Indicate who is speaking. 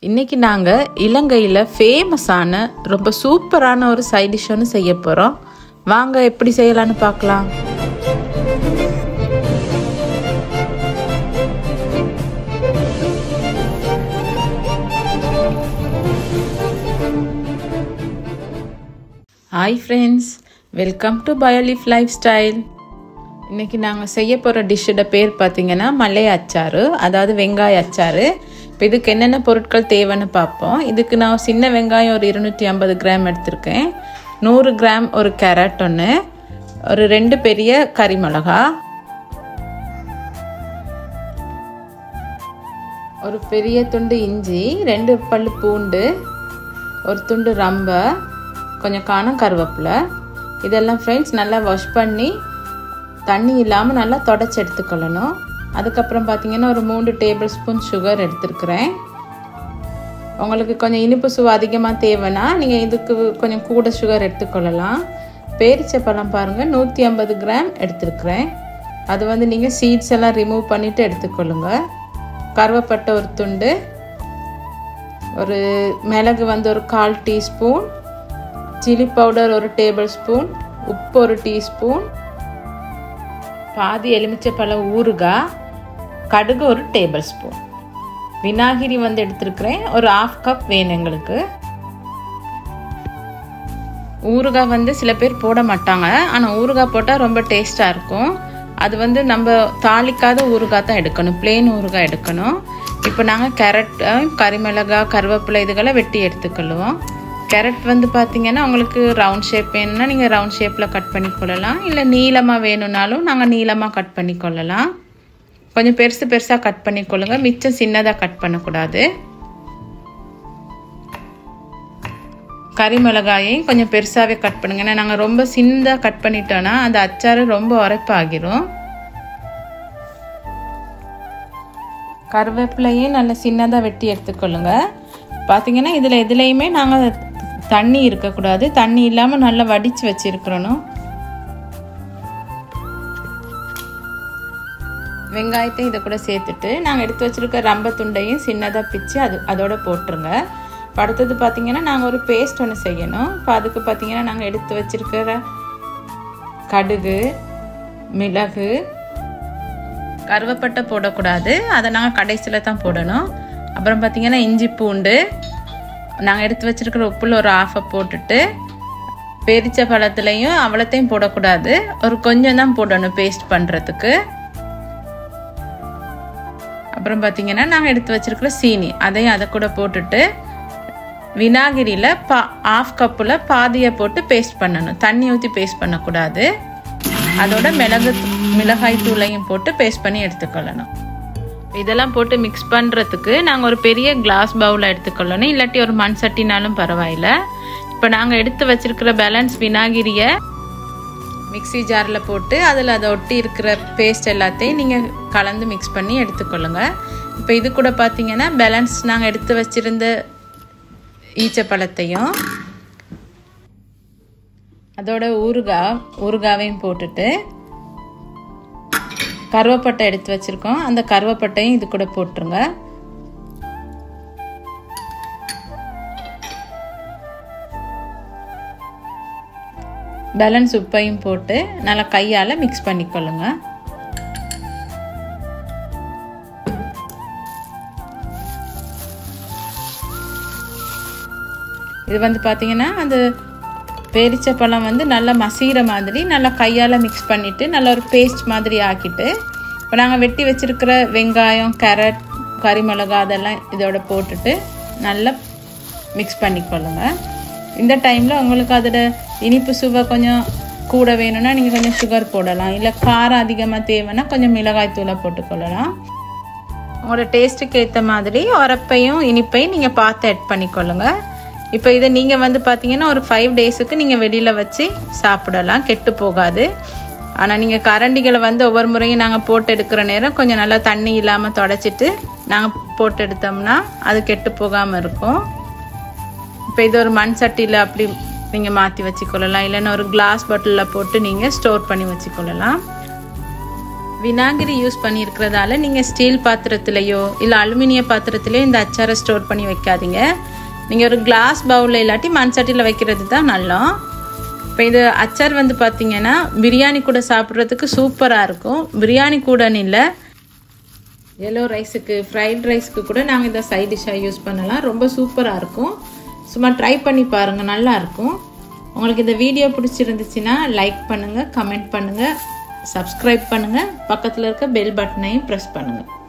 Speaker 1: இன்னைக்கு நாங்கள் இலங்கையில் ஃபேமஸான ரொம்ப சூப்பரான ஒரு சைட் டிஷ் ஒன்று செய்ய போகிறோம் வாங்க எப்படி செய்யலான்னு பார்க்கலாம் hi friends welcome to Biolife lifestyle இன்றைக்கி நாங்கள் செய்ய போகிற டிஷ்ஷோட பேர் பார்த்தீங்கன்னா மல்லை அச்சாறு அதாவது வெங்காய அச்சாறு இப்போ இதுக்கு என்னென்ன பொருட்கள் தேவைன்னு பார்ப்போம் இதுக்கு நான் சின்ன வெங்காயம் ஒரு இருநூற்றி ஐம்பது கிராம் எடுத்திருக்கேன் நூறு கிராம் ஒரு கேரட் ஒன்று ஒரு ரெண்டு பெரிய கறி மிளகா ஒரு பெரிய துண்டு இஞ்சி ரெண்டு பல் பூண்டு ஒரு துண்டு ரம்பை கொஞ்சம் காணும் கருவேப்பிலை இதெல்லாம் ஃப்ரெண்ட்ஸ் நல்லா வாஷ் பண்ணி தண்ணி இல்லாமல் நல்லா தொடச்சி எடுத்துக்கொள்ளணும் அதுக்கப்புறம் பார்த்தீங்கன்னா ஒரு மூணு டேபிள் ஸ்பூன் சுகர் எடுத்துருக்குறேன் உங்களுக்கு கொஞ்சம் இனிப்பு சுவை அதிகமாக தேவைன்னா நீங்கள் இதுக்கு கொஞ்சம் கூட சுகர் எடுத்துக்கொள்ளலாம் பேரிச்சை பழம் பாருங்கள் நூற்றி ஐம்பது கிராம் எடுத்துருக்குறேன் அது வந்து நீங்கள் சீட்ஸ் எல்லாம் ரிமூவ் பண்ணிவிட்டு எடுத்துக்கொள்ளுங்க கருவேப்பட்டை ஒரு துண்டு ஒரு மிளகு வந்து ஒரு கால் டீஸ்பூன் சில்லி பவுடர் ஒரு டேபிள் ஸ்பூன் உப்பு ஒரு டீஸ்பூன் பாதி எலுமிச்சைப்பழம் ஊறுகாய் கடுகு ஒரு டேபிள் ஸ்பூன் விநாகிரி வந்து எடுத்துருக்கிறேன் ஒரு ஆஃப் கப் வேணும் எங்களுக்கு ஊறுகாய் வந்து சில பேர் போட மாட்டாங்க ஆனால் ஊறுகாய் போட்டால் ரொம்ப டேஸ்ட்டாக இருக்கும் அது வந்து நம்ம தாளிக்காத ஊறுகாய் தான் எடுக்கணும் பிளெயின் ஊறுகாய் எடுக்கணும் இப்போ நாங்கள் கேரட் கறிமிளகாய் கருவேப்பிலை இதுகளை வெட்டி எடுத்துக்கொள்ளுவோம் கேரட் வந்து பார்த்தீங்கன்னா உங்களுக்கு ரவுண்ட் ஷேப் வேணும்னா நீங்கள் ரவுண்ட் ஷேப்பில் கட் பண்ணி கொள்ளலாம் இல்லை நீளமாக வேணும்னாலும் நாங்கள் நீளமாக கட் பண்ணி கொள்ளலாம் கொஞ்சம் பெருசு பெருசாக கட் பண்ணி கொள்ளுங்க மிச்சம் சின்னதாக கட் பண்ணக்கூடாது கறி மிளகாயையும் கொஞ்சம் பெருசாகவே கட் பண்ணுங்க ஏன்னா நாங்கள் ரொம்ப சின்னதாக கட் பண்ணிட்டோன்னா அந்த அச்சாறு ரொம்ப உரைப்பாகிரும் கருவேப்பிலையும் நல்லா சின்னதாக வெட்டி எடுத்துக்கொள்ளுங்க பார்த்தீங்கன்னா இதில் எதுலேயுமே நாங்கள் தண்ணி இருக்கக்கூடாது தண்ணி இல்லாமல் நல்லா வடித்து வச்சுருக்கிறணும் வெங்காயத்தை இதை கூட சேர்த்துட்டு நாங்கள் எடுத்து வச்சுருக்க ரம்ப துண்டையும் சின்னதாக பிச்சு அது அதோட போட்டுருங்க இப்போ அடுத்தது பார்த்திங்கன்னா நாங்கள் ஒரு பேஸ்ட் ஒன்று செய்யணும் இப்போ அதுக்கு பார்த்திங்கன்னா நாங்கள் எடுத்து வச்சுருக்கிற கடுகு மிளகு கருவேப்பட்டை போடக்கூடாது அதை நாங்கள் கடைசியில் தான் போடணும் அப்புறம் பார்த்திங்கன்னா இஞ்சி பூண்டு நாங்கள் எடுத்து வச்சுருக்கிற உப்பில் ஒரு ஆஃபை போட்டுட்டு பெரிச்ச பழத்துலையும் அவ்வளோத்தையும் போடக்கூடாது ஒரு கொஞ்சம் தான் போடணும் பேஸ்ட் பண்ணுறதுக்கு அப்புறம் பார்த்திங்கன்னா நாங்கள் எடுத்து வச்சுருக்கிற சீனி அதையும் அதை கூட போட்டுட்டு வினாகிரியில் பா ஆஃப் கப்பில் பாதியை போட்டு பேஸ்ட் பண்ணணும் தண்ணி ஊற்றி பேஸ்ட் பண்ணக்கூடாது அதோட மிளகு மிளகாய் தூளையும் போட்டு பேஸ்ட் பண்ணி எடுத்துக்கொள்ளணும் இதெல்லாம் போட்டு மிக்ஸ் பண்ணுறதுக்கு நாங்கள் ஒரு பெரிய கிளாஸ் பவுலில் எடுத்துக்கொள்ளணும் இல்லாட்டி ஒரு மண் சட்டினாலும் பரவாயில்ல இப்போ நாங்கள் எடுத்து வச்சிருக்கிற பேலன்ஸ் வினாகிரியை மிக்சி ஜாரில் போட்டு அதில் அதை ஒட்டி இருக்கிற பேஸ்ட் எல்லாத்தையும் நீங்கள் கலந்து மிக்ஸ் பண்ணி எடுத்துக்கொள்ளுங்க இப்போ இது கூட பார்த்தீங்கன்னா பேலன்ஸ் நாங்கள் எடுத்து வச்சுருந்த ஈச்சப்பழத்தையும் அதோட ஊறுகாய் ஊறுகாவையும் போட்டுட்டு கருவேப்பட்டை எடுத்து வச்சுருக்கோம் அந்த கருவேப்பட்டையும் இது கூட போட்டுருங்க பேலன்ஸ் உப்பையும் போட்டு நல்லா கையால் மிக்ஸ் பண்ணிக்கொள்ளுங்க இது வந்து பார்த்தீங்கன்னா அந்த பேரிச்ச பழம் வந்து நல்லா மசீர மாதிரி நல்லா கையால் மிக்ஸ் பண்ணிவிட்டு நல்லா ஒரு பேஸ்ட் மாதிரி ஆக்கிட்டு இப்போ நாங்கள் வெட்டி வச்சுருக்கிற வெங்காயம் கேரட் கறி மிளகா அதெல்லாம் இதோட போட்டுட்டு நல்லா மிக்ஸ் பண்ணிக்கொள்ளுங்க இந்த டைமில் உங்களுக்கு அதோட இனிப்பு சுவை கொஞ்சம் கூட வேணும்னா நீங்கள் கொஞ்சம் சுகர் போடலாம் இல்லை காரம் அதிகமாக தேவைன்னா கொஞ்சம் மிளகாய் தூளை போட்டுக்கொள்ளலாம் உங்களோட டேஸ்ட்டுக்கு ஏற்ற மாதிரி உரப்பையும் இனிப்பையும் நீங்கள் பார்த்து ஆட் பண்ணிக்கொள்ளுங்கள் இப்போ இதை நீங்கள் வந்து பார்த்தீங்கன்னா ஒரு ஃபைவ் டேஸுக்கு நீங்கள் வெளியில் வச்சு சாப்பிடலாம் கெட்டு போகாது ஆனால் நீங்கள் கரண்டிகளை வந்து ஒவ்வொரு முறையும் நாங்கள் போட்டு எடுக்கிற நேரம் கொஞ்சம் நல்லா தண்ணி இல்லாமல் தொடச்சிட்டு நாங்கள் போட்டு எடுத்தோம்னா அது கெட்டு போகாமல் இருக்கும் இப்போ இது ஒரு மண் சட்டியில் அப்படி நீங்கள் மாற்றி வச்சுக்கொள்ளலாம் இல்லைன்னா ஒரு கிளாஸ் பாட்டிலில் போட்டு நீங்கள் ஸ்டோர் பண்ணி வச்சுக்கொள்ளலாம் விநாகிரி யூஸ் பண்ணியிருக்கிறதால நீங்கள் ஸ்டீல் பாத்திரத்துலேயோ இல்லை அலுமினிய பாத்திரத்துலேயோ இந்த அச்சாரை ஸ்டோர் பண்ணி வைக்காதீங்க நீங்கள் ஒரு கிளாஸ் பவுலில் இல்லாட்டி மண் சட்டியில் வைக்கிறது தான் நல்லா இப்போ இது அச்சார் வந்து பார்த்தீங்கன்னா பிரியாணி கூட சாப்பிட்றதுக்கு சூப்பராக இருக்கும் பிரியாணி கூடன்னு இல்லை எல்லோ ரைஸுக்கு ஃப்ரைட் ரைஸ்க்கு கூட நாங்கள் இந்த சைட் டிஷ்ஷாக யூஸ் பண்ணலாம் ரொம்ப சூப்பராக இருக்கும் சும்மா ட்ரை பண்ணி பாருங்கள் நல்லாயிருக்கும் உங்களுக்கு இந்த வீடியோ பிடிச்சிருந்துச்சுன்னா லைக் பண்ணுங்கள் கமெண்ட் பண்ணுங்கள் சப்ஸ்கிரைப் பண்ணுங்கள் பக்கத்தில் இருக்க பெல் பட்டனையும் ப்ரெஸ் பண்ணுங்கள்